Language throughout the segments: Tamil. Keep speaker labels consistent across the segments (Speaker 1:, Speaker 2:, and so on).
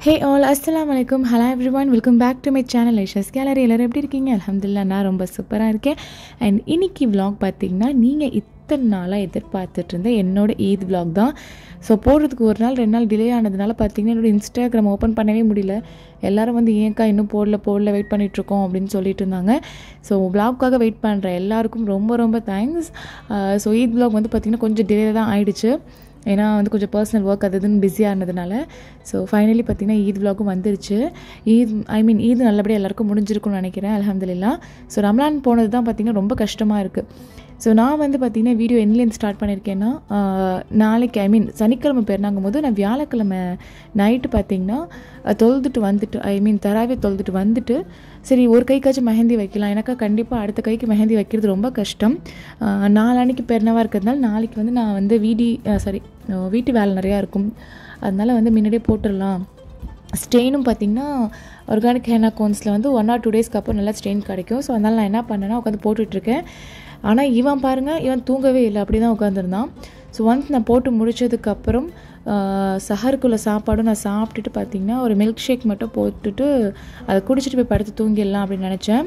Speaker 1: ஹே ஆல் அஸ்ஸலாம் வலைக்கும் hello everyone welcome back to my channel Aisha's gallery எல்லோரும் எப்படி இருக்கீங்க அல்ஹம்துலில்லாஹ் நான் ரொம்ப சூப்பராக இருக்கேன் அண்ட் இன்னைக்கு vlog பார்த்தீங்கன்னா நீங்கள் இத்தனை நாளாக எதிர்பார்த்துட்டு இருந்த என்னோட ஈத் vlog தான் ஸோ போடுறதுக்கு ஒரு நாள் ரெண்டு நாள் டிலே ஆனதுனால பார்த்தீங்கன்னா என்னோட இன்ஸ்டாகிராம் ஓப்பன் பண்ணவே முடியல எல்லாரும் வந்து ஏன்க்கா இன்னும் போடல போடல வெயிட் பண்ணிகிட்ருக்கோம் அப்படின்னு சொல்லிட்டு இருந்தாங்க ஸோ vlogக்காக வெயிட் பண்ணுற எல்லாருக்கும் ரொம்ப ரொம்ப தேங்க்ஸ் ஸோ ஈத் vlog வந்து பார்த்திங்கன்னா கொஞ்சம் டிலே தான் ஆயிடுச்சு ஏன்னா வந்து கொஞ்சம் பர்சனல் ஒர்க் அது இதுன்னு பிஸியாக இருந்ததுனால ஸோ ஃபைனலி பார்த்தீங்கன்னா ஈத் vlogகும் வந்துருச்சு ஈத் ஐ மீன் ஈத் நல்லபடியாக எல்லாருக்கும் முடிஞ்சிருக்கும்னு நினைக்கிறேன் அல்ஹம்துலில்லாஹ் ஸோ ரம்லான் போனது தான் பார்த்திங்கன்னா ரொம்ப கஷ்டமாக இருக்குது ஸோ நான் வந்து பார்த்திங்கன்னா வீடியோ எண்ணிலேருந்து ஸ்டார்ட் பண்ணியிருக்கேன்னா ஆஹ், நாளைக்கு ஐ மீன் சனிக்கிழமை பெருநாங்கும் போது நான் வியாழக்கிழமை நைட்டு பார்த்திங்கன்னா அஹ், தொழுதுட்டு வந்துட்டு ஐ மீன் தராவே தொழுதுட்டு வந்துட்டு சரி ஒரு கைக்காச்சும் மெஹந்தி வைக்கலாம் எனக்கா கண்டிப்பாக அடுத்த கைக்கு மெஹந்தி வைக்கிறது ரொம்ப கஷ்டம் ஆஹ், நாளான்னைக்கு பெருநாவாக இருக்கிறதுனால நாளைக்கு வந்து நான் வந்து வீடி சாரி வீட்டு வேலை நிறையா இருக்கும் அதனால் வந்து முன்னாடியே போட்டுடலாம் ஸ்டெயினும் பார்த்திங்கன்னா ஆர்கானிக் ஹேனா கோன்ஸில் வந்து ஒன் ஆர் டூ டேஸ்க்கு அப்புறம் நல்லா ஸ்டெயின் கிடைக்கும் ஸோ அதனால் நான் என்ன பண்ணேன்னா உட்காந்து போட்டுட்ருக்கேன் ஆனால் இவன் பாருங்கள் இவன் தூங்கவே இல்லை அப்படி தான் உட்காந்துருந்தான் ஸோ ஒன்ஸ் நான் போட்டு முடிச்சதுக்கப்புறம் சஹருக்குள்ள சாப்பாடும் நான் சாப்பிட்டுட்டு பார்த்திங்கன்னா ஒரு மில்க் ஷேக் மட்டும் போட்டுட்டு அதை குடிச்சிட்டு போய் படுத்து தூங்கிடலாம் அப்படின்னு நினச்சேன்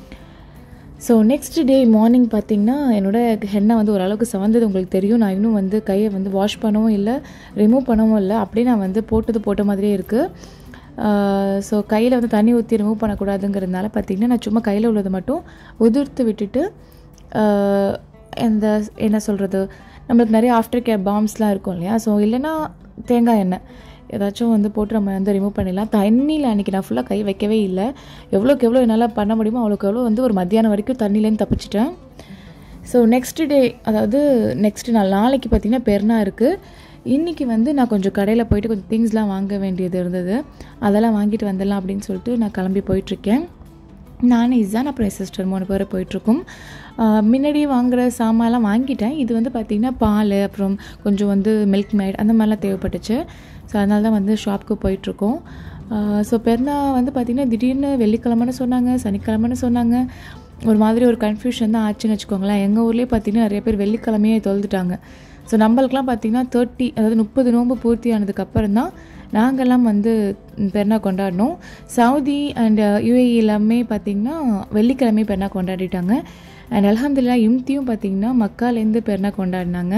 Speaker 1: ஸோ நெக்ஸ்ட் டே மார்னிங் பார்த்தீங்கன்னா என்னோட ஹெண்ணை வந்து ஓரளவுக்கு சவந்தது உங்களுக்கு தெரியும் நான் இன்னும் வந்து கையை வந்து வாஷ் பண்ணவும் இல்லை ரிமூவ் பண்ணவும் இல்லை அப்படியே நான் வந்து போட்டது போட்ட மாதிரியே இருக்குது ஸோ கையில் வந்து தண்ணி ஊற்றி ரிமூவ் பண்ணக்கூடாதுங்கிறதுனால பார்த்தீங்கன்னா நான் சும்மா கையில் உள்ளதை மட்டும் உதிர்த்து விட்டுட்டு ஆஹ், இந்த என்ன சொல்கிறது நம்மளுக்கு நிறைய ஆஃப்டர் கேர் பாம்ஸ்லாம் இருக்கும் இல்லையா ஸோ இல்லைன்னா தேங்காய் எண்ணெய் ஏதாச்சும் வந்து போட்டு நம்ம வந்து ரிமூவ் பண்ணிடலாம் தண்ணியில் அன்றைக்கி நான் ஃபுல்லாக கை வைக்கவே இல்லை எவ்வளோக்கு எவ்வளோ என்னால் பண்ண முடியுமோ அவ்வளோக்கு எவ்வளோ வந்து ஒரு மத்தியானம் வரைக்கும் தண்ணியிலேருந்து தப்பிச்சிட்டேன் ஸோ நெக்ஸ்ட் டே அதாவது நெக்ஸ்ட் நாள் நாளைக்கு பார்த்தீங்கன்னா பெருநா இருக்குது இன்றைக்கி வந்து நான் கொஞ்சம் கடையில் போயிட்டு கொஞ்சம் திங்ஸ்லாம் வாங்க வேண்டியது இருந்தது அதெல்லாம் வாங்கிட்டு வந்துடலாம் அப்படின்னு சொல்லிட்டு நான் கிளம்பி போயிட்டுருக்கேன் நானும் இசான் அப்புறம் என் சிஸ்டர் மூணு பேர் போயிட்டுருக்கோம் ஆஹ் முன்னாடி வாங்குற சாமான்லாம் வாங்கிட்டேன் இது வந்து பார்த்திங்கன்னா பால் அப்புறம் கொஞ்சம் வந்து மில்க் மேட் அந்த மாதிரிலாம் தேவைப்பட்டுச்சு ஸோ அதனால தான் வந்து ஷாப்புக்கு போயிட்டுருக்கோம் ஸோ பெருநா வந்து பார்த்திங்கன்னா திடீர்னு வெள்ளிக்கிழமைன்னு சொன்னாங்க சனிக்கிழமைன்னு சொன்னாங்க ஒரு மாதிரி ஒரு கன்ஃபியூஷன் தான் ஆச்சுன்னு வச்சுக்கோங்களேன் எங்கள் ஊர்லேயே பார்த்திங்கன்னா நிறைய பேர் வெள்ளிக்கிழமையே தொழுதுட்டாங்க ஸோ நம்மளுக்குலாம் பார்த்திங்கன்னா தேர்ட்டி அதாவது முப்பது நோன்பு பூர்த்தி ஆனதுக்கப்புறம் தான் நாங்கள்லாம் வந்து பெருநா கொண்டாடினோம் சவுதி அண்ட் யூஏஇ எல்லாமே பார்த்திங்கன்னா வெள்ளிக்கிழமை பெருநா கொண்டாடிட்டாங்க அண்ட் அல்ஹம்துலில்லாஹ் இம்தியும் பார்த்திங்கன்னா மக்காலேருந்து பெருநா கொண்டாடினாங்க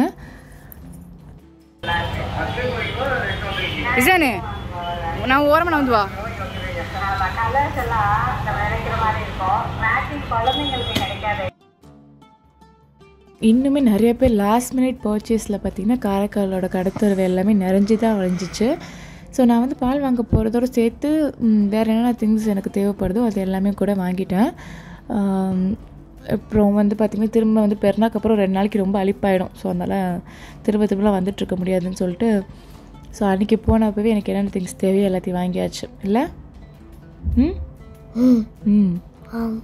Speaker 2: இசானு நான் ஓரமாக நான் வந்து வா
Speaker 3: கலர்ஸ் எல்லாம் நம்ம நினைக்கிற மாதிரி இருக்கும் மேட்சிங் குழந்தைங்களுக்கு கிடைக்காது
Speaker 1: இன்னுமே நிறைய பேர் லாஸ்ட் மினிட் பர்ச்சேஸில் பார்த்தீங்கன்னா காரைக்காலோட கடத்தரவு எல்லாமே நிறைஞ்சு தான் வளைஞ்சிச்சு ஸோ நான் வந்து பால் வாங்க போகிறதோட சேர்த்து ம், வேறு என்னென்ன திங்ஸ் எனக்கு தேவைப்படுதோ அது எல்லாமே கூட வாங்கிட்டேன் ஆம், அப்புறம் வந்து பார்த்திங்கன்னா திரும்ப வந்து பெருநாக்கு அப்புறம் ரெண்டு நாளைக்கு ரொம்ப அழிப்பாயிடும் ஸோ அதனால் திரும்ப திரும்பலாம் வந்துட்டுருக்க முடியாதுன்னு சொல்லிட்டு ஸோ அன்றைக்கி போனப்பவே எனக்கு என்னென்ன திங்ஸ் தேவையோ எல்லாத்தையும் வாங்கியாச்சு இல்லை ம் ம்
Speaker 4: ஆம்.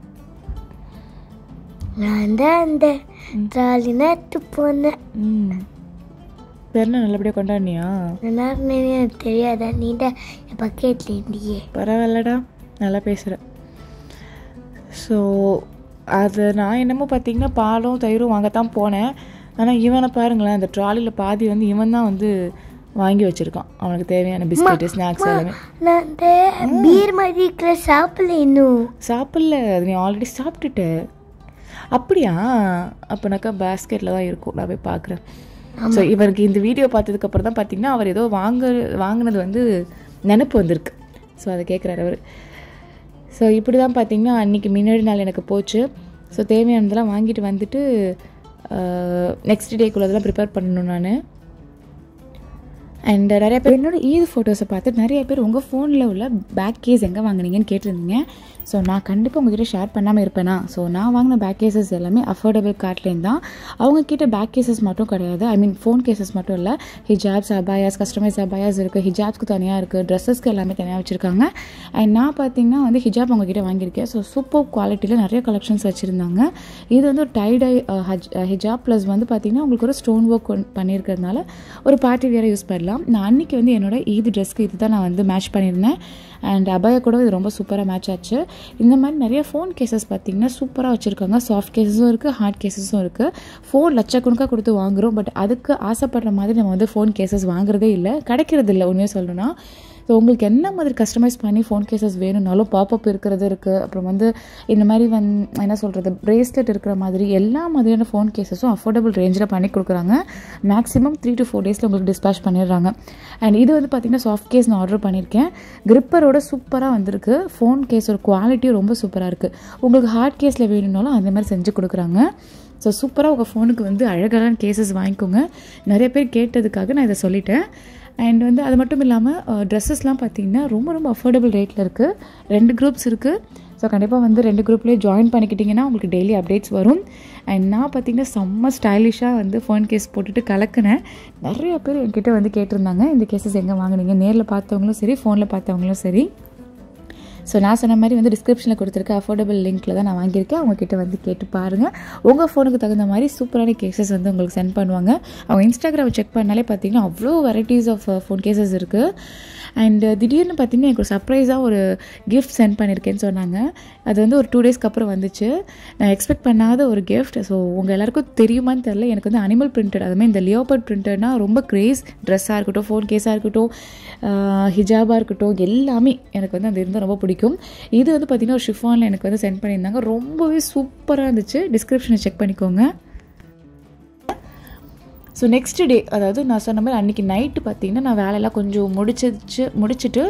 Speaker 4: நான் தான் அந்த ட்ராலி நேற்று போனேன்
Speaker 1: ம் பெருநாள் நல்லபடியாக கொண்டாடினியா
Speaker 4: நல்லா இருந்தேன்னு எனக்கு தெரியாதா நீ தான் என் பக்கெட்ல இருந்தியே
Speaker 1: பரவாயில்லடா நல்லா பேசுகிற ஸோ அது நான் என்னமோ பார்த்தீங்கன்னா பாலும் தயிரும் வாங்கத்தான் போனேன் ஆனால் இவனை பாருங்களேன் அந்த ட்ராலியில் பாதி வந்து இவன் தான் வந்து வாங்கி வச்சுருக்கான் அவனுக்கு தேவையான பிஸ்கெட்டு ஸ்நாக்ஸ் எல்லாமே
Speaker 4: நான் அந்த பீர் மாதிரி இருக்கிற சாப்பிடல இன்னும்
Speaker 1: சாப்பிடல அது நீ ஆல்ரெடி சாப்பிட்டுட்ட அப்படியா அப்போனாக்கா பேஸ்கெட்டில் தான் இருக்கும் நான் போய் பார்க்குறேன் ஸோ இவருக்கு இந்த வீடியோ பார்த்ததுக்கப்புறம் தான் பார்த்தீங்கன்னா அவர் ஏதோ வாங்க வாங்கினது வந்து நினப்பு வந்திருக்கு ஸோ அதை கேட்குறாரு அவர் ஸோ இப்படி தான் பார்த்தீங்கன்னா அன்றைக்கி முன்னாடி நாள் எனக்கு போச்சு ஸோ தேவையானதெல்லாம் வாங்கிட்டு வந்துட்டு நெக்ஸ்ட் டேக்குள்ளதெல்லாம் ப்ரிப்பேர் பண்ணணும் நான் அண்ட் நிறைய பேர் என்னோட ஈது ஃபோட்டோஸை பார்த்து நிறைய பேர் உங்கள் ஃபோனில் உள்ள பேக் கேஸ் எங்கே வாங்குனீங்கன்னு கேட்டிருந்தீங்க ஸோ நான் கண்டிப்பாக உங்ககிட்ட ஷேர் பண்ணாமல் இருப்பேனா ஸோ நான் வாங்கின பேக் கேசஸ் எல்லாமே அஃபோர்டபுள் கார்ட்லேருந்து தான் அவங்க கிட்ட பேக் கேசஸ் மட்டும் கிடையாது ஐ மீன் ஃபோன் கேசஸ் மட்டும் இல்லை ஹிஜாப்ஸ் அபாயாஸ் கஸ்டமைஸ் அபாயாஸ் இருக்குது ஹிஜாப்ஸ்க்கு தனியாக இருக்குது ட்ரெஸ்ஸஸ்க்கு எல்லாமே தனியாக வச்சுருக்காங்க அண்ட் நான் பார்த்தீங்கன்னா வந்து ஹிஜாப் உங்ககிட்ட வாங்கியிருக்கேன் ஸோ சூப்பர் குவாலிட்டியில் நிறைய கலெக்ஷன்ஸ் வச்சுருந்தாங்க இது வந்து ஒரு டைடை ஹிஜாப் ப்ளஸ் வந்து பார்த்தீங்கன்னா உங்களுக்கு ஒரு ஸ்டோன் ஒர்க் பண்ணியிருக்கிறதுனால ஒரு பார்ட்டி வேறு யூஸ் பண்ணலாம் நான் அன்றைக்கி வந்து என்னோட ஈது ட்ரெஸ்க்கு இது தான் நான் வந்து மேட்ச் பண்ணியிருந்தேன் அண்ட் அபாயா கூட இது ரொம்ப சூப்பராக மேட்ச் ஆச்சு இந்த மாதிரி நிறைய ஃபோன் கேசஸ் பார்த்தீங்கன்னா சூப்பராக வச்சுருக்காங்க சாஃப்ட் கேசஸும் இருக்குது ஹார்ட் கேசஸும் இருக்குது ஃபோன் லட்சக்கணக்காக கொடுத்து வாங்குகிறோம் பட் அதுக்கு ஆசைப்படுற மாதிரி நம்ம வந்து ஃபோன் கேசஸ் வாங்குறதே இல்லை கிடைக்கிறது இல்லை உண்மையாக சொல்லணும்னா ஸோ உங்களுக்கு என்ன மாதிரி கஸ்டமைஸ் பண்ணி ஃபோன் கேசஸ் வேணும்னாலும் பாப்அப் இருக்கிறது இருக்குது அப்புறம் வந்து இந்த மாதிரி வந் என்ன சொல்கிறது பிரேஸ்லெட் இருக்கிற மாதிரி எல்லா மாதிரியான ஃபோன் கேசஸும் அஃபோர்டபுள் ரேஞ்சில் பண்ணி கொடுக்குறாங்க மேக்ஸிமம் த்ரீ டு ஃபோர் டேஸில் உங்களுக்கு டிஸ்பேச் பண்ணிடுறாங்க அண்ட் இது வந்து பார்த்திங்கன்னா சாஃப்ட் கேஸ் நான் ஆர்டர் பண்ணியிருக்கேன் கிரிப்பரோட சூப்பராக வந்திருக்கு ஃபோன் கேஸோட குவாலிட்டியும் ரொம்ப சூப்பராக இருக்குது உங்களுக்கு ஹார்ட் கேஸில் வேணும்னாலும் அந்த மாதிரி செஞ்சு கொடுக்குறாங்க ஸோ சூப்பராக உங்கள் ஃபோனுக்கு வந்து அழகான கேசஸ் வாங்கிக்கோங்க நிறைய பேர் கேட்டதுக்காக நான் இதை சொல்லிட்டேன் அண்ட் வந்து அது மட்டும் இல்லாமல் ட்ரெஸ்ஸஸ்லாம் பார்த்தீங்கன்னா ரொம்ப ரொம்ப அஃபோர்டபுள் ரேட்டில் இருக்குது ரெண்டு குரூப்ஸ் இருக்குது ஸோ கண்டிப்பாக வந்து ரெண்டு குரூப்லேயே ஜாயின் பண்ணிக்கிட்டிங்கன்னா உங்களுக்கு டெய்லி அப்டேட்ஸ் வரும் அண்ட் நான் பார்த்தீங்கன்னா செம்ம ஸ்டைலிஷாக வந்து ஃபோன் கேஸ் போட்டுட்டு கலக்கினேன் நிறைய பேர் என்கிட்ட வந்து கேட்டிருந்தாங்க இந்த கேசஸ் எங்கே வாங்குனீங்க நேரில் பார்த்தவங்களும் சரி ஃபோனில் பார்த்தவங்களும் சரி ஸோ நான் சொன்ன மாதிரி வந்து டிஸ்கிரிப்ஷனில் கொடுத்துருக்க அஃபோர்டபுள் லிங்க்கில் தான் நான் வாங்கியிருக்கேன் அவங்கக்கிட்ட வந்து கேட்டு பாருங்கள் உங்கள் ஃபோனுக்கு தகுந்த மாதிரி சூப்பரான கேசஸ் வந்து உங்களுக்கு சென்ட் பண்ணுவாங்க அவங்க இன்ஸ்டாகிராம் செக் பண்ணாலே பார்த்தீங்கன்னா அவ்வளோ வெரைட்டிஸ் ஆஃப் ஃபோன் கேசஸ் இருக்குது அண்ட் திடீர்னு பார்த்தீங்கன்னா எனக்கு ஒரு சர்ப்ரைஸாக ஒரு கிஃப்ட் சென்ட் பண்ணியிருக்கேன்னு சொன்னாங்க அது வந்து ஒரு டூ டேஸ்க்கு அப்புறம் வந்துச்சு நான் எக்ஸ்பெக்ட் பண்ணாத ஒரு கிஃப்ட் ஸோ உங்கள் எல்லாருக்கும் தெரியுமான்னு தெரில எனக்கு வந்து அனிமல் பிரிண்டட் அதுமாதிரி இந்த லியோபர்ட் பிரிண்டட்னா ரொம்ப க்ரேஸ் ட்ரெஸ்ஸாக இருக்கட்டும் ஃபோன் கேஸாக இருக்கட்டும் ஹிஜாபாக இருக்கட்டும் எல்லாமே எனக்கு வந்து அது இருந்தால் ரொம்ப பிடிக்கும் இது வந்து பார்த்திங்கன்னா ஒரு ஷிஃபானில் எனக்கு வந்து சென்ட் பண்ணியிருந்தாங்க ரொம்பவே சூப்பராக இருந்துச்சு டிஸ்கிரிப்ஷனை செக் பண்ணிக்கோங்க ஸோ நெக்ஸ்ட் டே அதாவது நான் சொன்ன மாதிரி அன்றைக்கி நைட்டு பார்த்தீங்கன்னா நான் வேலையெல்லாம் கொஞ்சம் முடிச்சிச்சு முடிச்சுட்டு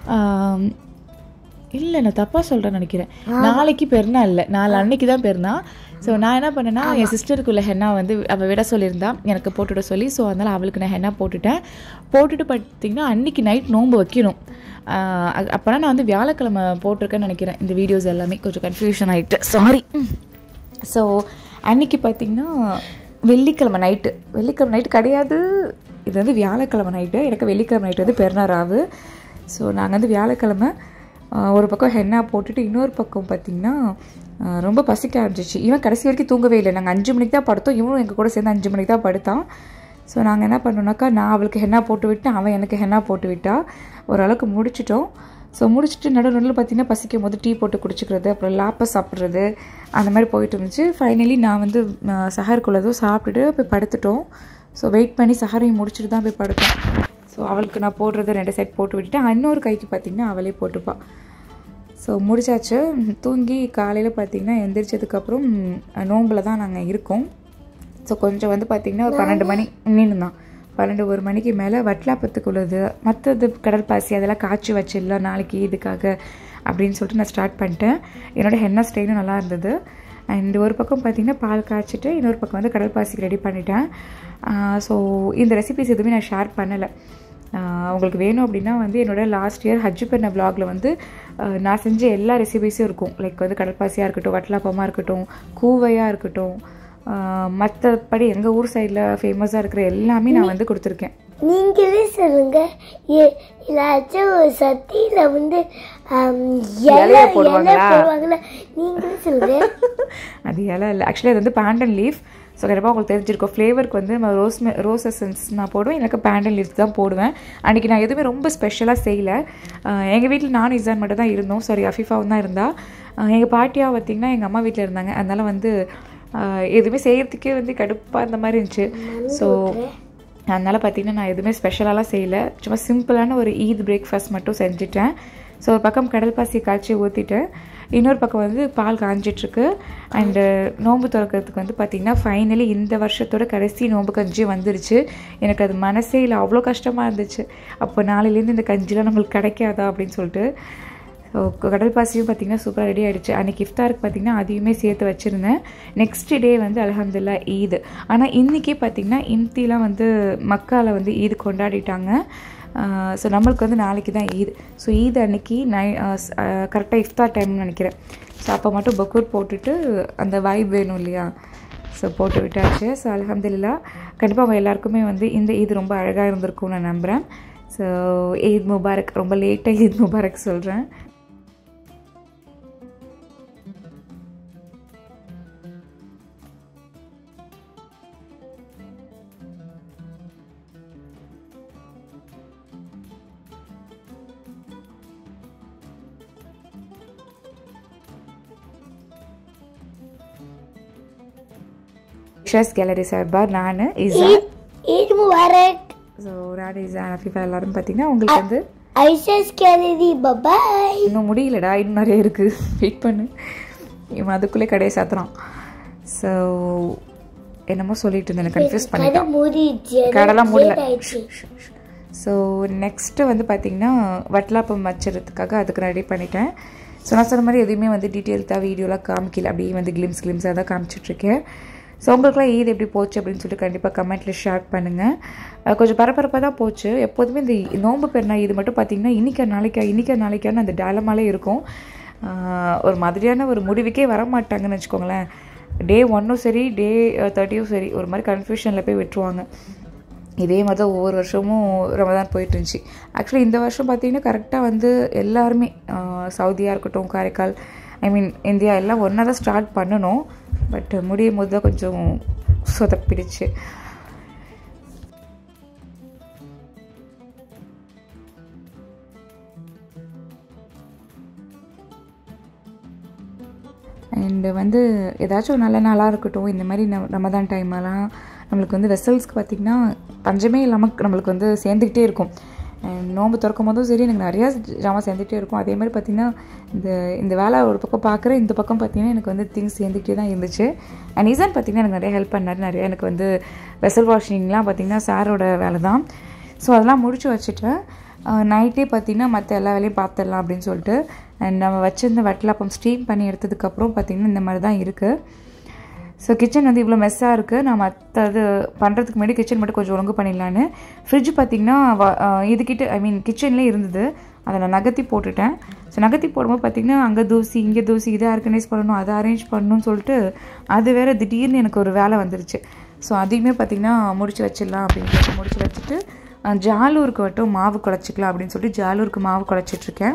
Speaker 1: இல்லை நான் தப்பாக சொல்கிறேன்னு நினைக்கிறேன் நாளைக்கு பெருநா இல்லை நாலு அன்னைக்கு தான் பெருநா ஸோ நான் என்ன பண்ணேன்னா என் சிஸ்டருக்குள்ள ஹென்னா வந்து அவள் விட சொல்லியிருந்தா எனக்கு போட்டுவிட சொல்லி ஸோ அதனால் அவளுக்கு நான் ஹென்னா போட்டுட்டேன் போட்டுட்டு பார்த்தீங்கன்னா அன்றைக்கி நைட் நோன்பு வைக்கணும் அப்போனா நான் வந்து வியாழக்கிழமை போட்டிருக்கேன்னு நினைக்கிறேன் இந்த வீடியோஸ் எல்லாமே கொஞ்சம் கன்ஃபியூஷன் ஆகிட்டு சாரி ஸோ அன்னைக்கு பார்த்தீங்கன்னா வெள்ளிக்கிழமை நைட்டு வெள்ளிக்கிழமை நைட்டு கிடையாது இது வந்து வியாழக்கிழமை நைட்டு எனக்கு வெள்ளிக்கிழமை நைட்டு வந்து பெருநாராவு ஸோ நாங்கள் வந்து வியாழக்கிழமை ஒரு பக்கம் ஹென்னா போட்டுட்டு இன்னொரு பக்கம் பார்த்திங்கன்னா ரொம்ப பசிக்க ஆரம்பிச்சிச்சு இவன் கடைசி வரைக்கும் தூங்கவே இல்லை நாங்கள் அஞ்சு மணிக்கு தான் படுத்தோம் இவனும் எங்கள் கூட சேர்ந்து அஞ்சு மணிக்கு தான் படுத்தான் ஸோ நாங்கள் என்ன பண்ணோம்னாக்கா நான் அவளுக்கு ஹென்னா போட்டு விட்டேன் அவன் எனக்கு ஹென்னா போட்டு விட்டா ஓரளவுக்கு முடிச்சிட்டோம் ஸோ முடிச்சுட்டு நடு நடுவில் பார்த்திங்கன்னா பசிக்கும் போது டீ போட்டு குடிச்சிக்கிறது அப்புறம் லாப்பை சாப்பிட்றது அந்த மாதிரி போயிட்டு இருந்துச்சு ஃபைனலி நான் வந்து சஹருக்குள்ளதும் சாப்பிட்டுட்டு போய் படுத்துட்டோம் ஸோ வெயிட் பண்ணி சஹரையும் முடிச்சுட்டு தான் போய் படுத்தோம் ஸோ அவளுக்கு நான் போடுறது ரெண்டு செட் போட்டு விட்டுட்டேன் இன்னொரு கைக்கு பார்த்திங்கன்னா அவளே போட்டுப்பாள் ஸோ முடிச்சாச்சு தூங்கி காலையில் பார்த்திங்கன்னா எந்திரிச்சதுக்கப்புறம் நோம்பில் தான் நாங்கள் இருக்கோம் ஸோ கொஞ்சம் வந்து பார்த்திங்கன்னா ஒரு பன்னெண்டு மணி நின்று தான் பன்னெண்டு ஒரு மணிக்கு மேலே வட்லாப்பத்துக்கு உள்ளது மற்றது கடல் பாசி அதெல்லாம் காய்ச்சி வச்சிடலாம் நாளைக்கு இதுக்காக அப்படின்னு சொல்லிட்டு நான் ஸ்டார்ட் பண்ணிட்டேன் என்னோடய ஹென்னா ஸ்டைலும் நல்லா இருந்தது அண்ட் ஒரு பக்கம் பார்த்திங்கன்னா பால் காய்ச்சிட்டு இன்னொரு பக்கம் வந்து கடல் பாசிக்கு ரெடி பண்ணிட்டேன் ஸோ இந்த ரெசிபிஸ் எதுவுமே நான் ஷேர் பண்ணலை உங்களுக்கு வேணும் அப்படின்னா வந்து என்னோட லாஸ்ட் இயர் ஹஜ்ஜு பண்ண விலாகில் வந்து நான் செஞ்ச எல்லா ரெசிபிஸும் இருக்கும் லைக் வந்து கடற்பாசியாக இருக்கட்டும் வட்டலாப்பமாக இருக்கட்டும் கூவையாக இருக்கட்டும் மற்றபடி எங்கள் ஊர் சைடில் ஃபேமஸாக இருக்கிற எல்லாமே நான் வந்து கொடுத்துருக்கேன்
Speaker 4: நீங்களே சொல்லுங்க ஏதாச்சும் சத்தியில வந்து
Speaker 1: இலைய போடுவாங்களா?
Speaker 4: போடுவாங்கல்ல நீங்களே சொல்லுங்க
Speaker 1: அது இலை இல்லை ஆக்சுவலி அது வந்து பேண்டன் லீஃப் ஸோ கண்டிப்பாக உங்களுக்கு தெரிஞ்சிருக்கும் ஃப்ளேவருக்கு வந்து நம்ம ரோஸ் ரோஸ் எசன்ஸ் நான் போடுவேன் எனக்கு பேண்டன் லீஃப் தான் போடுவேன் அன்றைக்கி நான் எதுவுமே ரொம்ப ஸ்பெஷலாக செய்யலை எங்கள் வீட்டில் நானும் இசான் மட்டும் தான் இருந்தோம் சாரி அஃபிஃபாவும் தான் இருந்தா எங்கள் பாட்டியாக பார்த்திங்கன்னா எங்கள் அம்மா வீட்டில் இருந்தாங்க அதனால் வந்து எதுவுமே செய்கிறதுக்கே வந்து கடுப்பாக இருந்த மாதிரி இருந்துச்சு ஸோ அதனால் பார்த்திங்கன்னா நான் எதுவுமே ஸ்பெஷலாலாம் செய்யலை சும்மா சிம்பிளான ஒரு ஈத் பிரேக்ஃபாஸ்ட் மட்டும் செஞ்சுட்டேன் ஸோ ஒரு பக்கம் கடல் பாசி காய்ச்சி ஊற்றிட்டேன் இன்னொரு பக்கம் வந்து பால் காஞ்சிட்ருக்கு அண்டு நோன்பு திறக்கிறதுக்கு வந்து பார்த்திங்கன்னா ஃபைனலி இந்த வருஷத்தோட கடைசி நோன்பு கஞ்சி வந்துருச்சு எனக்கு அது மனசே இல்லை அவ்வளோ கஷ்டமாக இருந்துச்சு அப்போ நாளையிலேருந்து இந்த கஞ்சிலாம் நம்மளுக்கு கிடைக்காதா அப்படின்னு சொல்லிட்டு ஸோ கடல் பாசியும் பார்த்திங்கன்னா சூப்பராக ரெடி ஆகிடுச்சு அன்றைக்கி இஃப்தாருக்கு பார்த்திங்கன்னா அதையுமே சேர்த்து வச்சுருந்தேன் நெக்ஸ்ட் டே வந்து அலமதுல்லா ஈத் ஆனால் இன்றைக்கே பார்த்திங்கன்னா இன்த்திலாம் வந்து மக்காவில் வந்து ஈது கொண்டாடிட்டாங்க ஸோ நம்மளுக்கு வந்து நாளைக்கு தான் ஈத் ஸோ ஈத் அன்னைக்கு நை கரெக்டாக இஃப்தார் டைம்னு நினைக்கிறேன் ஸோ அப்போ மட்டும் பக்கூர் போட்டுட்டு அந்த வைப் வேணும் இல்லையா ஸோ போட்டு விட்டாச்சு ஸோ அலமதுல்லா கண்டிப்பாக அவங்க எல்லாருக்குமே வந்து இந்த ஈத் ரொம்ப அழகாக இருந்திருக்கும்னு நான் நம்புகிறேன் ஸோ ஈத் முபாரக் ரொம்ப லேட்டாக ஈத் முபாரக் சொல்கிறேன் ஷஸ் கேலரி சார்பாக நான் இசா
Speaker 4: ஈத் முபாரக்
Speaker 1: ஸோ நான் இசா அஃபிஃபா எல்லாரும் பார்த்தீங்கன்னா உங்களுக்கு வந்து
Speaker 4: ஐசஸ் கேலரி பபாய்
Speaker 1: இன்னும் முடியலடா இன்னும் நிறைய இருக்குது வெயிட் பண்ணு இவன் அதுக்குள்ளே கடையை சாத்துறான் ஸோ என்னமோ சொல்லிட்டு இருந்தேன் எனக்கு கன்ஃபியூஸ்
Speaker 4: கடை
Speaker 1: பண்ணிட்டான்
Speaker 4: மூடிடுச்சு
Speaker 1: கடைலாம் மூடல
Speaker 4: ஆயிடுச்சு
Speaker 1: ஸோ நெக்ஸ்ட்டு வந்து பார்த்திங்கன்னா வட்டலாப்பம் வச்சுறதுக்காக அதுக்கு ரெடி பண்ணிட்டேன் ஸோ நான் சொன்ன மாதிரி எதுவுமே வந்து டீட்டெயில்ஸாக வீடியோலாம் காமிக்கல அப்படியே வந்து கிளிம்ஸ் கிளிம்ஸாக தான் காமிச்சிட்ருக்கேன் ஸோ உங்களுக்குலாம் ஈத் எப்படி போச்சு அப்படின்னு சொல்லிட்டு கண்டிப்பாக கமெண்ட்டில் ஷேர் பண்ணுங்கள் அஹ் கொஞ்சம் பரபரப்பாக தான் போச்சு எப்போதுமே இந்த நோன்பு பெருனா இது மட்டும் பார்த்திங்கன்னா இன்றைக்கா நாளைக்கா இன்றைக்கா நாளைக்கான்னு அந்த டேலமாலே இருக்கும் அஹ் ஒரு மாதிரியான ஒரு முடிவுக்கே வர மாட்டாங்கன்னு வச்சுக்கோங்களேன் டே ஒன்னும் சரி டே தேர்ட்டியும் சரி ஒரு மாதிரி கன்ஃபியூஷனில் போய் விட்டுருவாங்க இதே மாதிரி தான் ஒவ்வொரு வருஷமும் ரமதான் போயிட்டு இருந்துச்சு ஆக்சுவலி இந்த வருஷம் பார்த்தீங்கன்னா கரெக்டாக வந்து எல்லாருமே ஆஹ், சவுதியாக இருக்கட்டும் காரைக்கால் ஐ மீன் இந்தியா எல்லாம் ஒன்றா தான் ஸ்டார்ட் பண்ணணும் பட் முடியும் போது தான் கொஞ்சம் சொதப்பிடுச்சு அண்டு வந்து ஏதாச்சும் ஒரு நல்ல நாளாக இருக்கட்டும் இந்த மாதிரி நம்ம ரமதான் டைமெல்லாம் நம்மளுக்கு வந்து வெசல்ஸ்க்கு பார்த்திங்கன்னா பஞ்சமே இல்லாமல் நம்மளுக்கு வந்து சேர்ந்துக்கிட்டே இருக்கும் And நோன்பு திறக்கும் போதும் சரி எனக்கு நிறையா ஜாமான் சேர்ந்துக்கிட்டே இருக்கும் அதே மாதிரி பார்த்திங்கன்னா இந்த இந்த வேலை ஒரு பக்கம் பார்க்குறேன் இந்த பக்கம் பார்த்திங்கன்னா எனக்கு வந்து திங்ஸ் சேர்ந்துக்கிட்டே தான் இருந்துச்சு அண்ட் ஈசான் பார்த்திங்கன்னா எனக்கு நிறைய ஹெல்ப் பண்ணார் நிறைய எனக்கு வந்து வெசல் வாஷிங்லாம் பார்த்திங்கன்னா சாரோட வேலை தான் ஸோ அதெல்லாம் முடிச்சு வச்சுட்டேன் நைட்டே பார்த்திங்கன்னா மற்ற எல்லா வேலையும் பார்த்துடலாம் அப்படின்னு சொல்லிட்டு அண்ட் நம்ம வச்சிருந்த வட்டலாப்பம் ஸ்டீம் பண்ணி எடுத்ததுக்கப்புறம் பார்த்திங்கன்னா இந்த மாதிரி தான் இருக்குது ஸோ கிச்சன் வந்து இவ்வளோ மெஸ்ஸாக இருக்குது நான் மற்றது பண்ணுறதுக்கு முன்னாடி கிச்சன் மட்டும் கொஞ்சம் ஒழுங்கு பண்ணிடலான்னு ஃப்ரிட்ஜ் பார்த்திங்கன்னா வ- அஹ் இதுக்கிட்ட ஐ மீன் கிச்சன்லேயே இருந்தது அதை நான் நகர்த்தி போட்டுட்டேன் ஸோ நகர்த்தி போடும்போது பார்த்திங்கன்னா அங்கே தூசி இங்கே தூசி இதை ஆர்கனைஸ் பண்ணணும் அதை அரேஞ்ச் பண்ணணும்னு சொல்லிட்டு அது வேறு திடீர்னு எனக்கு ஒரு வேலை வந்துருச்சு ஸோ அதையுமே பார்த்திங்கன்னா முடிச்சு வச்சிடலாம் அப்படின்னு சொல்லிட்டு முடிச்சு வச்சுட்டு அஹ், ஜாலூருக்கு மட்டும் மாவு குழச்சிக்கலாம் அப்படின்னு சொல்லிட்டு ஜாலூருக்கு மாவு குழச்சிட்ருக்கேன்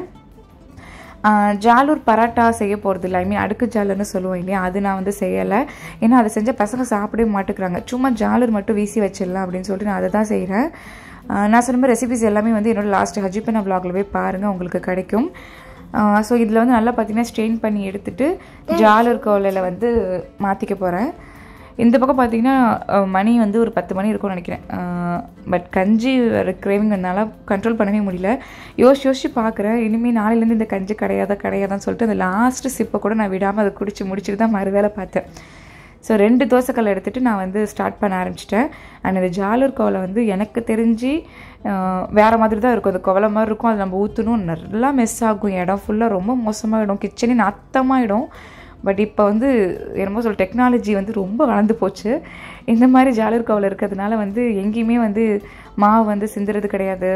Speaker 1: ஆஹ் ஜாலூர் பரோட்டா செய்ய போகிறது இல்லை ஐ மீன் அடுக்கு ஜாலுன்னு சொல்லுவோம் இல்லையா அது நான் வந்து செய்யலை ஏன்னா அதை செஞ்சால் பசங்க சாப்பிடவே மாட்டேங்கிறாங்க சும்மா ஜாலூர் மட்டும் வீசி வச்சிடலாம் அப்படின்னு சொல்லிட்டு நான் அதை தான் செய்கிறேன் நான் சொன்ன மாதிரி ரெசிபிஸ் எல்லாமே வந்து என்னோட லாஸ்ட் ஹஜிப்பனா vlogல போய் பாருங்கள் உங்களுக்கு கிடைக்கும் ஸோ இதில் வந்து நல்லா பார்த்தீங்கன்னா ஸ்ட்ரெயின் பண்ணி எடுத்துட்டு ஜாலூர் கோலையில் வந்து மாற்றிக்க போகிறேன் இந்த பக்கம் பார்த்தீங்கன்னா அஹ், மணி வந்து ஒரு பத்து மணி இருக்கும்னு நினைக்கிறேன் பட் கஞ்சி வர கிரேவிங்கிறதுனால கண்ட்ரோல் பண்ணவே முடியல யோசிச்சு யோசிச்சு பார்க்குறேன் இனிமேல் நாளையிலேருந்து இந்த கஞ்சி கிடையாதா கிடையாதான்னு சொல்லிட்டு அந்த லாஸ்ட்டு சிப்பை கூட நான் விடாமல் அதை குடிச்சு முடிச்சுட்டு தான் மறு வேலை பார்த்தேன் ஸோ ரெண்டு தோசைக்கல்லை எடுத்துகிட்டு நான் வந்து ஸ்டார்ட் பண்ண ஆரம்பிச்சிட்டேன் அண்ட் இந்த ஜாலூர் கோவலை வந்து எனக்கு தெரிஞ்சு அஹ், வேற மாதிரி தான் இருக்கும் அந்த கோவலை மாதிரி இருக்கும் அது நம்ம ஊற்றணும் நல்லா மெஸ் ஆகும் இடம் ஃபுல்லாக ரொம்ப மோசமாகிடும் கிச்சனே நாத்தமாகிடும் பட் இப்போ வந்து என்னமோ சொல் டெக்னாலஜி வந்து ரொம்ப வளர்ந்து போச்சு இந்த மாதிரி ஜாலூர் கோவில் இருக்கிறதுனால வந்து எங்கேயுமே வந்து மாவு வந்து சிந்துறது கிடையாது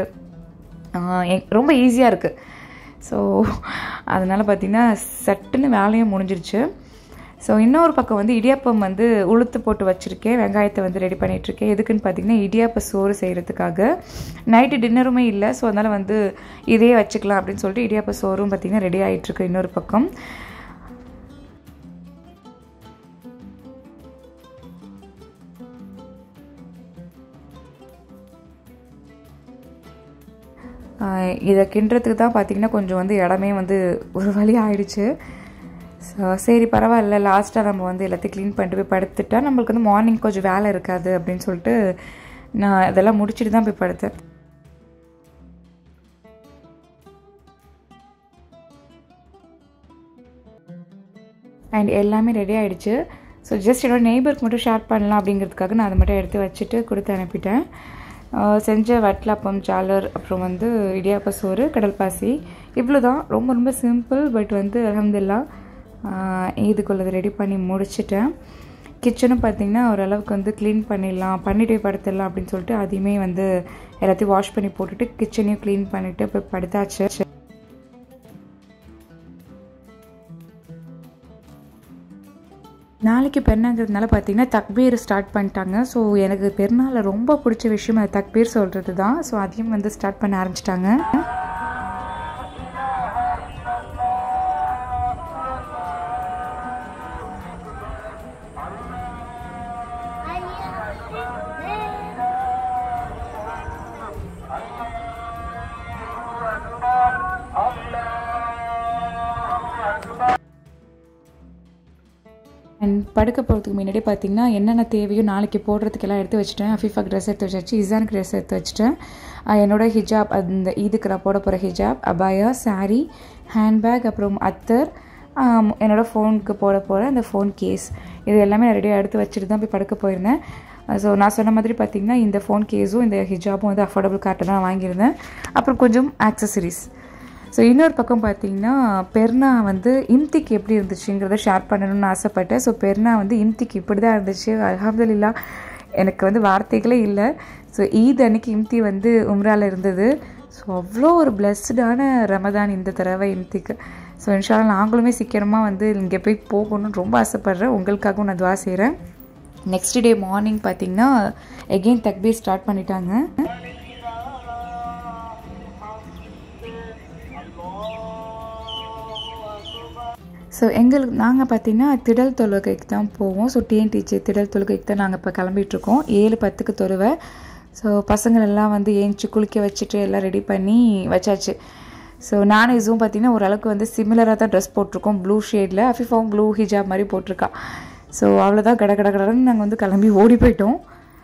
Speaker 1: ஆஹ் எ- ரொம்ப ஈஸியாக இருக்குது ஸோ அதனால் பார்த்திங்கன்னா சட்டுன்னு வேலையும் முடிஞ்சிருச்சு ஸோ இன்னொரு பக்கம் வந்து இடியாப்பம் வந்து உளுத்து போட்டு வச்சுருக்கேன் வெங்காயத்தை வந்து ரெடி பண்ணிகிட்ருக்கேன் எதுக்குன்னு பார்த்தீங்கன்னா இடியாப்ப சோறு செய்கிறதுக்காக நைட்டு டின்னருமே இல்லை ஸோ அதனால் வந்து இதே வச்சுக்கலாம் அப்படின்னு சொல்லிட்டு இடியாப்ப சோறும் பார்த்திங்கன்னா ரெடி ஆகிட்டுருக்கு இன்னொரு பக்கம் ஆஹ் இதை கிண்டுறதுக்கு தான் பார்த்தீங்கன்னா கொஞ்சம் வந்து இடமே வந்து ஒரு வழி ஆயிடுச்சு ஸோ சரி பரவாயில்ல லாஸ்ட்டாக நம்ம வந்து எல்லாத்தையும் க்ளீன் பண்ணிட்டு போய் படுத்துட்டா நம்மளுக்கு வந்து மார்னிங் கொஞ்சம் வேலை இருக்காது அப்படின்னு சொல்லிட்டு நான் இதெல்லாம் முடிச்சுட்டு தான் போய் படுத்தேன் அண்ட் எல்லாமே ரெடி ஆயிடுச்சு ஸோ ஜஸ்ட் என்னோட நெய்பருக்கு மட்டும் ஷேர் பண்ணலாம் அப்படிங்கிறதுக்காக நான் அதை மட்டும் எடுத்து வச்சுட்டு கொடுத்து அனுப்பிட்டேன் ஆஹ் செஞ்ச வட்டலாப்பம் சாலர் அப்புறம் வந்து இடியாப்ப சோறு கடல் பாசி இவ்வளோ தான் ரொம்ப ரொம்ப சிம்பிள் பட் வந்து அலமதுல்லா இதுக்குள்ளது ரெடி பண்ணி முடிச்சிட்டேன் கிச்சனும் பார்த்திங்கன்னா ஓரளவுக்கு வந்து க்ளீன் பண்ணிடலாம் பண்ணிட்டு போய் படுத்துடலாம் அப்படின்னு சொல்லிட்டு அதையுமே வந்து எல்லாத்தையும் வாஷ் பண்ணி போட்டுட்டு கிச்சனையும் க்ளீன் பண்ணிவிட்டு போய் படுத்தாச்சு நாளைக்கு பெருநாங்கிறதுனால பார்த்தீங்கன்னா தக்பீர் ஸ்டார்ட் பண்ணிட்டாங்க ஸோ எனக்கு பெருநாளில் ரொம்ப பிடிச்ச விஷயம் அது தக்பீர் சொல்கிறது தான் ஸோ அதையும் வந்து ஸ்டார்ட் பண்ண ஆரம்பிச்சிட்டாங்க அண்ட் படுக்க போகிறதுக்கு முன்னாடி பார்த்தீங்கன்னா என்னென்ன தேவையோ நாளைக்கு போடுறதுக்கெல்லாம் எடுத்து வச்சுட்டேன் அஃபீஃபாக்கு ட்ரெஸ் எடுத்து வச்சாச்சு இசானுக்கு ட்ரெஸ் எடுத்து வச்சுட்டேன் அஹ் என்னோட ஹிஜாப் அந்த இதுக்கு நான் போட போகிற ஹிஜாப் அபாயா saree ஹேண்ட்பேக் அப்புறம் அத்தர் ஆம், என்னோட ஃபோனுக்கு போட போகிற அந்த ஃபோன் கேஸ் இது எல்லாமே நான் ரெடியாக எடுத்து வச்சுட்டு தான் போய் படுக்க போயிருந்தேன் ஸோ நான் சொன்ன மாதிரி பார்த்தீங்கன்னா இந்த ஃபோன் கேஸும் இந்த ஹிஜாபும் வந்து அஃபோர்டபுள் கார்ட்டை தான் வாங்கியிருந்தேன் அப்புறம் கொஞ்சம் ஆக்சசரிஸ் ஸோ இன்னொரு பக்கம் பார்த்தீங்கன்னா பெர்னா வந்து இம்திக்கு எப்படி இருந்துச்சுங்கிறத ஷேர் பண்ணணும்னு ஆசைப்பட்டேன் ஸோ பெர்னா வந்து இம்திக்கு இப்படி தான் இருந்துச்சு அல்ஹம்துலில்லா எனக்கு வந்து வார்த்தைகளே இல்லை ஸோ ஈத் அன்னைக்கு இம்தி வந்து உம்ரால இருந்தது ஸோ அவ்வளோ ஒரு பிளஸ்டான ரமதான் இந்த தடவை இம்திக்கு ஸோ இன்ஷால்லா நாங்களுமே சீக்கிரமாக வந்து இங்கே போய் போகணும்னு ரொம்ப ஆசைப்பட்றேன் உங்களுக்காகவும் நான் துவா செய்கிறேன் நெக்ஸ்ட் டே மார்னிங் பார்த்தீங்கன்னா எகெயின் தக்பீர் ஸ்டார்ட் பண்ணிட்டாங்க ஸோ எங்களுக்கு நாங்கள் பார்த்தீங்கன்னா திடல் தொழுகைக்கு தான் போவோம் ஸோ டிஎன்டிஜி திடல் தொழுகைக்கு தான் நாங்கள் இப்போ கிளம்பிட்டுருக்கோம் ஏழு பத்துக்கு தொழுவை ஸோ பசங்கள் எல்லாம் வந்து ஏஞ்சி குளிக்க வச்சுட்டு எல்லாம் ரெடி பண்ணி வச்சாச்சு ஸோ நானும் இதுவும் பார்த்தீங்கன்னா ஓரளவுக்கு வந்து சிமிலராக தான் ட்ரெஸ் போட்டிருக்கோம் ப்ளூ ஷேடில் அஃபிஃபாவும் ப்ளூ ஹிஜாப் மாதிரி போட்டிருக்கா ஸோ அவ்வளோதான் கட கட கடன்னு நாங்கள் வந்து கிளம்பி ஓடி போயிட்டோம்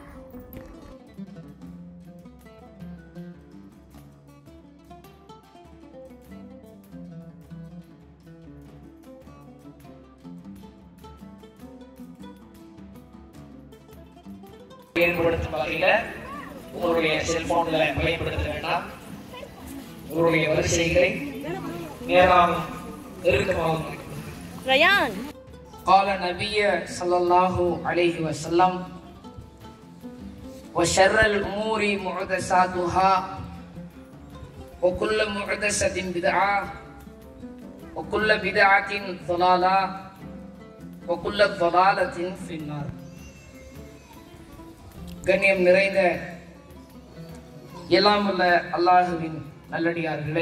Speaker 5: ஏற்படுத்தும் வகையில உங்களுடைய செல்போன்களை பயன்படுத்த வேண்டாம் உங்களுடைய வரிசைகளை நேராகவும் நெருக்கமாகவும்
Speaker 2: ரயான்
Speaker 5: قال النبي صلى الله عليه وسلم وشر الأمور محدثاتها وكل محدثة بدعة وكل بدعة ضلالة وكل ضلالة في النار கண்ணியம் நிறைந்த எல்லாம் உள்ள அல்லாஹுவின் நல்லடியார்களே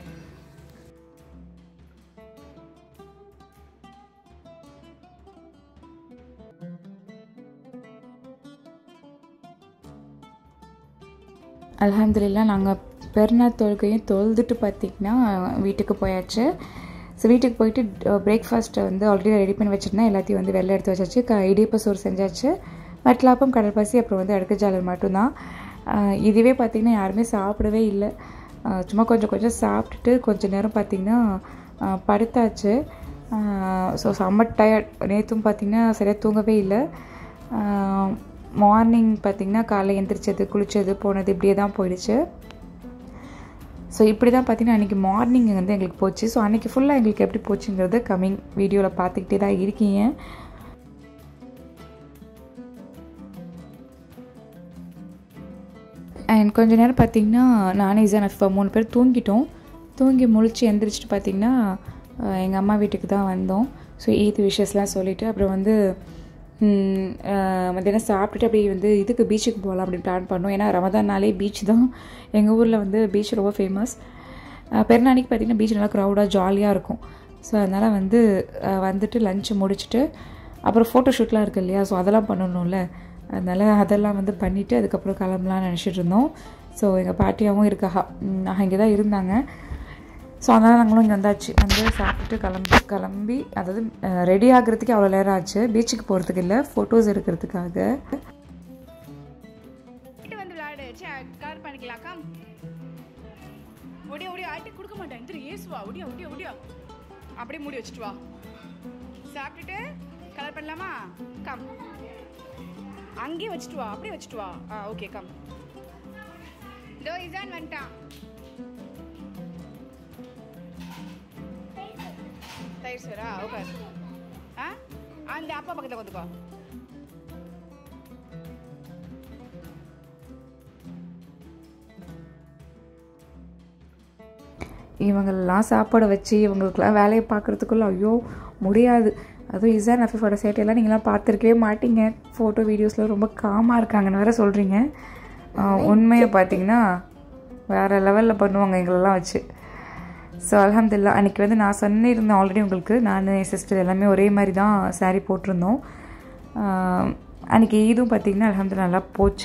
Speaker 1: அல்ஹம்துலில்லாஹ் நாங்கள் பெருநாள் தொழுகையும் தொழுதுட்டு பார்த்திங்கன்னா வீட்டுக்கு போயாச்சு ஸோ வீட்டுக்கு போயிட்டு பிரேக்ஃபாஸ்ட்டை வந்து ஆல்ரெடி ரெடி பண்ணி வச்சுருந்தேன் எல்லாத்தையும் வந்து வெளில எடுத்து வச்சாச்சு க இடியப்ப சோறு செஞ்சாச்சு வட்டலாப்பம் கடல்பாசி அப்புறம் வந்து அடுக்குஜாலர் மட்டும்தான் ஆஹ் இதுவே பார்த்திங்கன்னா யாருமே சாப்பிடவே இல்லை ஆஹ் சும்மா கொஞ்சம் கொஞ்சம் சாப்பிட்டுட்டு கொஞ்சம் நேரம் பார்த்திங்கன்னா ஆஹ் படுத்தாச்சு ஸோ செம்ம டயர்ட் நேற்றும் பார்த்திங்கன்னா சரியாக தூங்கவே இல்லை மார்னிங் பார்த்திங்கன்னா காலைல எந்திரிச்சது குளித்தது போனது இப்படியே தான் போயிடுச்சு ஸோ இப்படி தான் பார்த்தீங்கன்னா அன்றைக்கி மார்னிங் வந்து எங்களுக்கு போச்சு ஸோ அன்றைக்கி ஃபுல்லாக எங்களுக்கு எப்படி போச்சுங்கிறது கம்மிங் வீடியோவில் பார்த்துக்கிட்டே தான் இருக்கீங்க அண்ட் கொஞ்ச நேரம் பார்த்தீங்கன்னா நானே இசான் அஃபா மூணு பேர் தூங்கிட்டோம் தூங்கி முழிச்சு எந்திரிச்சிட்டு பார்த்தீங்கன்னா எங்கள் அம்மா வீட்டுக்கு தான் வந்தோம் ஸோ ஈத் விஷஸ்லாம் சொல்லிவிட்டு அப்புறம் வந்து ம், அஹ், மத்தியானம் சாப்பிட்டுட்டு அப்படியே வந்து இதுக்கு பீச்சுக்கு போகலாம் அப்படின்னு பிளான் பண்ணோம் ஏன்னா ரமதான்னாலே பீச் தான் எங்கள் ஊரில் வந்து பீச் ரொம்ப ஃபேமஸ் பெருநாளைக்கு பார்த்திங்கன்னா பீச் நல்லா க்ரௌடாக ஜாலியாக இருக்கும் ஸோ அதனால் வந்து அஹ், வந்துட்டு லஞ்சு முடிச்சுட்டு அப்புறம் ஃபோட்டோ ஷூட்லாம் இருக்குது இல்லையா ஸோ அதெல்லாம் பண்ணணும்ல அதனால் அதெல்லாம் வந்து பண்ணிவிட்டு அதுக்கப்புறம் கிளம்பலாம்னு நினச்சிட்டு இருந்தோம் ஸோ எங்கள் பாட்டியாகவும் இருக்கா இங்கே தான் இருந்தாங்க ஸோ அதனால் நாங்களும் இங்கே வந்தாச்சு வந்து சாப்பிட்டுட்டு கிளம்பி கிளம்பி அதாவது ரெடி ஆகிறதுக்கே அவ்வளோ நேரம் ஆச்சு பீச்சுக்கு போகிறதுக்கு இல்லை ஃபோட்டோஸ் எடுக்கிறதுக்காக
Speaker 2: வீட்டு வந்து விளையாடு கலர் பண்ணிக்கலாம் கம் ஒடியா ஒடியா ஆட்டி கொடுக்க மாட்டேன் திரு ஏசுவா ஒடியா ஒடியா ஒடியா அப்படியே மூடி வச்சுட்டு வா சாப்பிட்டுட்டு கலர் பண்ணலாமா கம் அங்கேயே வச்சுட்டு வா அப்படியே வச்சுட்டு வா ஆ ஓகே கம் இதோ இதான் வந்துட்டான் தயிர் சாரா ஓகே ஆ அந்த அப்பா பக்கத்தில் வந்துக்கோ
Speaker 1: இவங்களெல்லாம் சாப்பாடை வச்சு இவங்களுக்கெல்லாம் வேலையை பார்க்குறதுக்குள்ள ஐயோ முடியாது அதுவும் இசான் அஃபிஃபோட சேட்டையெல்லாம் நீங்களாம் பார்த்துருக்கவே மாட்டீங்க ஃபோட்டோ வீடியோஸில் ரொம்ப காமாக இருக்காங்கன்னு வேற சொல்கிறீங்க உண்மையை பார்த்தீங்கன்னா வேறு லெவலில் பண்ணுவாங்க எங்களெல்லாம் வச்சு ஸோ அல்ஹம்துலில்லாஹ் அன்றைக்கி வந்து நான் சொன்னிருந்தேன் ஆல்ரெடி உங்களுக்கு நான் என் சிஸ்டர் எல்லாமே ஒரே மாதிரி தான் saree போட்டிருந்தோம் ஆஹ் அன்றைக்கி ஈதும் பார்த்திங்கன்னா அல்ஹம்துலில்லாஹ் நல்லா போச்சு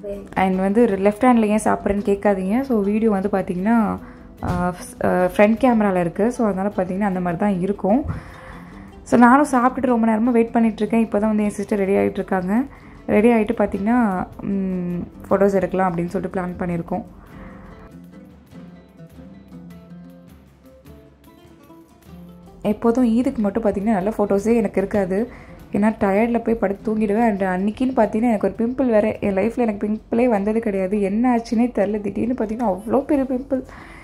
Speaker 1: அண்ட் வந்து லெஃப்ட் ஹேண்டில் ஏன் சாப்பிட்றேன்னு கேட்காதீங்க ஸோ வீடியோ வந்து பார்த்தீங்கன்னா ஃப்ரண்ட் கேமராவில் இருக்குது ஸோ அதனால் பார்த்தீங்கன்னா அந்த மாதிரி தான் இருக்கும் ஸோ நானும் சாப்பிட்டுட்டு ரொம்ப நேரமாக வெயிட் பண்ணிகிட்ருக்கேன் இப்போ தான் வந்து என் சிஸ்டர் ரெடி ஆகிட்டு இருக்காங்க ரெடி ஆகிட்டு பார்த்தீங்கன்னா ஃபோட்டோஸ் எடுக்கலாம் அப்படின்னு சொல்லிட்டு பிளான் பண்ணியிருக்கோம் எப்போதும் ஈதுக்கு மட்டும் பார்த்திங்கன்னா நல்ல ஃபோட்டோஸே எனக்கு இருக்காது ஏன்னா டயர்டில் போய் படுத்து தூங்கிடுவேன் அண்ட் அன்றைக்கின்னு பார்த்தீங்கன்னா எனக்கு ஒரு பிம்பிள் வேறு என் லைஃப்பில் எனக்கு பிம்பிளே வந்தது கிடையாது என்ன ஆச்சுன்னே தெரில திடீர்னு பார்த்தீங்கன்னா அவ்வளோ பெரிய பிம்பிள்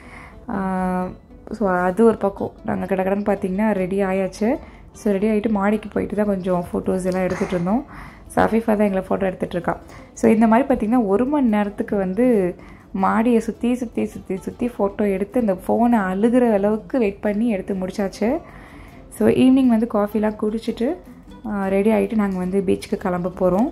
Speaker 1: ஸோ அது ஒரு பக்கம் நாங்கள் கடகடன்னு பார்த்தீங்கன்னா ரெடி ஆயாச்சு ஸோ ரெடி ஆகிட்டு மாடிக்கு போயிட்டு தான் கொஞ்சம் ஃபோட்டோஸ் எல்லாம் எடுத்துகிட்டு இருந்தோம் சஃபீஃபா தான் எங்களை ஃபோட்டோ எடுத்துகிட்டு இருக்கா ஸோ இந்த மாதிரி பார்த்திங்கன்னா ஒரு மணி நேரத்துக்கு வந்து மாடியை சுற்றி சுற்றி சுற்றி சுற்றி ஃபோட்டோ எடுத்து அந்த ஃபோனை அழுகிற அளவுக்கு வெயிட் பண்ணி எடுத்து முடிச்சாச்சு ஸோ ஈவினிங் வந்து காஃபிலாம் குடிச்சிட்டு ரெடி ஆகிட்டு நாங்கள் வந்து பீச்சுக்கு கிளம்ப போகிறோம்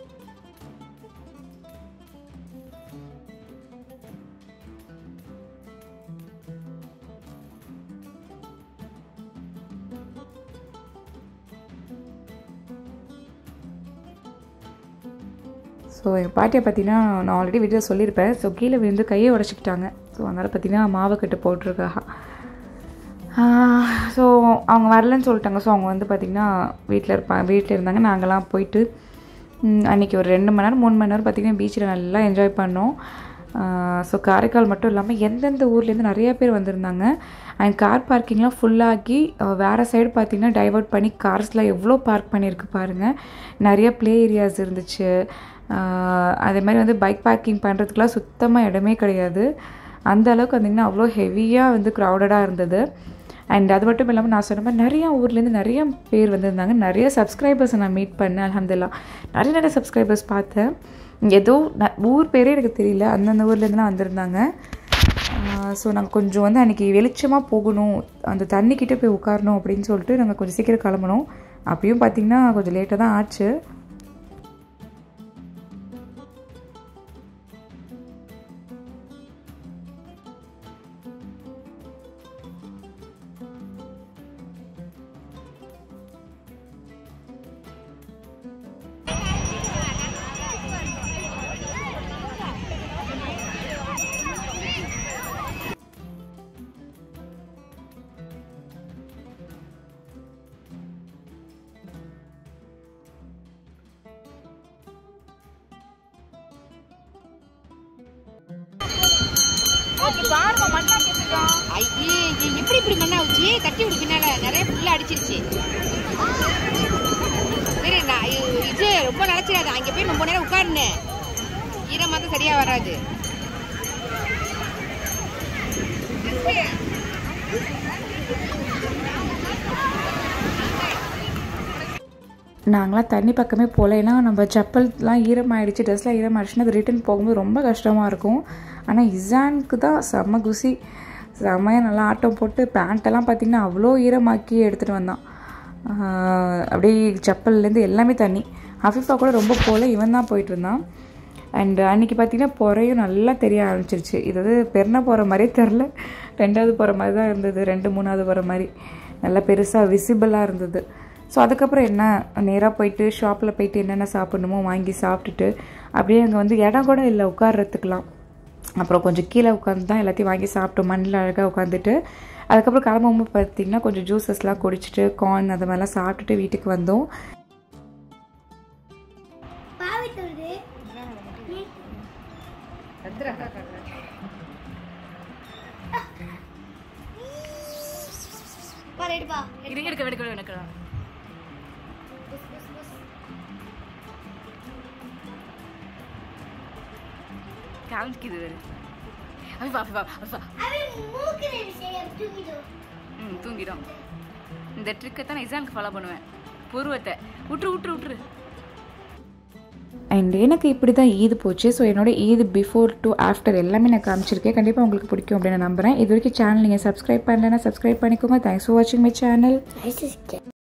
Speaker 1: ஸோ எங்கள் பாட்டியை பார்த்தீங்கன்னா நான் ஆல்ரெடி வீடியோ சொல்லியிருப்பேன் ஸோ கீழே விழுந்து கையை உடச்சிக்கிட்டாங்க ஸோ அதனால் பார்த்தீங்கன்னா மாவு கட்டு போட்டிருக்காங்க ஸோ அவங்க வரலன்னு சொல்லிட்டாங்க ஸோ அவங்க வந்து பார்த்திங்கன்னா வீட்டில் இருப்பாங்க வீட்டில் இருந்தாங்க நாங்கள்லாம் போயிட்டு அன்றைக்கி ஒரு ரெண்டு மணி நேரம் மூணு மணி நேரம் பார்த்திங்கன்னா பீச்சில் நல்லா என்ஜாய் பண்ணோம் ஸோ காரைக்கால் மட்டும் இல்லாமல் எந்தெந்த ஊர்லேருந்து நிறைய பேர் வந்திருந்தாங்க அண்ட் கார் பார்க்கிங்லாம் ஃபுல்லாகி வேறு சைடு பார்த்திங்கன்னா டைவர்ட் பண்ணி கார்ஸ்லாம் எவ்வளோ பார்க் பண்ணியிருக்கு பாருங்கள் நிறைய ப்ளே ஏரியாஸ் இருந்துச்சு அதே மாதிரி வந்து பைக் பார்க்கிங் பண்ணுறதுக்குலாம் சுத்தமாக இடமே கிடையாது அந்த அளவுக்கு வந்திங்கன்னா அவ்வளோ ஹெவியாக வந்து க்ரௌடடாக இருந்தது அண்ட் அது மட்டும் இல்லாமல் நான் சொன்ன மாதிரி நிறையா ஊர்லேருந்து நிறைய பேர் வந்திருந்தாங்க நிறைய சப்ஸ்கிரைபர்ஸை நான் மீட் பண்ணேன் அலமதுல்லா நிறைய நிறைய சப்ஸ்கிரைபர்ஸ் பார்த்தேன் ஏதோ ஊர் பேரே எனக்கு தெரியல அந்தந்த ஊர்லேருந்துலாம் வந்திருந்தாங்க ஸோ நாங்கள் கொஞ்சம் வந்து அன்றைக்கி வெளிச்சமாக போகணும் அந்த தண்ணிக்கிட்டே போய் உட்காரணும் அப்படின்னு சொல்லிட்டு நாங்கள் கொஞ்சம் சீக்கிரம் கிளம்பணும் அப்பயும் பார்த்திங்கன்னா கொஞ்சம் லேட்டாக தான் ஆச்சு
Speaker 6: ஐயே எப்படி இப்படி மண்ணாவுச்சு தட்டி விடு பின்னால நிறைய புல்ல அடிச்சிருச்சு சரி நான் இது ரொம்ப நினைச்சிடாது அங்க போய் ரொம்ப நேரம் உட்காருன்னு ஈரமா தான் சரியா வராது
Speaker 1: நாங்களாம் தண்ணி பக்கமே போகல ஏன்னா நம்ம செப்பல்லாம் ஈரமாயிடுச்சு ட்ரெஸ்லாம் ஈரமாயிடுச்சுன்னா அது ரிட்டன் போகும்போது ரொம்ப கஷ்டமாக இருக்கும் ஆனால் இசானுக்கு தான் செம்ம குசி செம்மையாக நல்லா ஆட்டம் போட்டு பேண்ட்டெல்லாம் பார்த்திங்கன்னா அவ்வளோ ஈரமாக்கி எடுத்துகிட்டு வந்தான் அப்படியே செப்பல்லேருந்து எல்லாமே தண்ணி ஹஃபிஃபா கூட ரொம்ப போகல இவன் தான் போயிட்டு இருந்தான் அண்ட் அன்றைக்கி பார்த்திங்கன்னா பொறையும் நல்லா தெரிய ஆரம்பிச்சிருச்சு இது வந்து பெருனா போகிற மாதிரியே தெரில ரெண்டாவது போகிற மாதிரி தான் இருந்தது ரெண்டு மூணாவது போகிற மாதிரி நல்லா பெருசாக விசிபிளாக இருந்தது ஸோ அதுக்கப்புறம் என்ன நேராக போயிட்டு ஷாப்பில் போயிட்டு என்னென்ன சாப்பிடணுமோ வாங்கி சாப்பிட்டுட்டு அப்படியே அங்கே வந்து இடம் கூட இல்லை உட்கார்றதுக்கெலாம் அப்புறம் கொஞ்சம் கீழே உட்காந்து தான் எல்லாத்தையும் வாங்கி சாப்பிட்டோம் மண்ணில் அழகாக உட்காந்துட்டு அதுக்கப்புறம் கிளம்பும்போது பார்த்திங்கன்னா கொஞ்சம் ஜூஸஸ்லாம் குடிச்சிட்டு கார்ன் அந்த மாதிரிலாம் சாப்பிட்டுட்டு வீட்டுக்கு வந்தோம்
Speaker 2: இருங்க எடுக்க எடுக்க எனக்கு காமிக்குது வேறு அபிபா அபிபா அபிபா ம் தூங்கிடும் இந்த ட்ரிக்கை தான் நான் எக்ஸாமுக்கு ஃபாலோ பண்ணுவேன் புருவத்தை விட்டுரு விட்டுரு விட்டுரு
Speaker 1: அண்ட் எனக்கு இப்படி தான் ஈது போச்சு ஸோ என்னோட ஈது பிஃபோர் டு ஆஃப்டர் எல்லாமே நான் காமிச்சிருக்கேன் கண்டிப்பாக உங்களுக்கு பிடிக்கும் அப்படின்னு நான் நம்புகிறேன் இது வரைக்கும் சேனல் நீங்கள் சப்ஸ்கிரைப் பண்ணலைன்னா சப்ஸ்கிரைப் பண்ணிக்கோங்க தேங்க்ஸ் ஃபார் வாட்சிங் மை சேனல்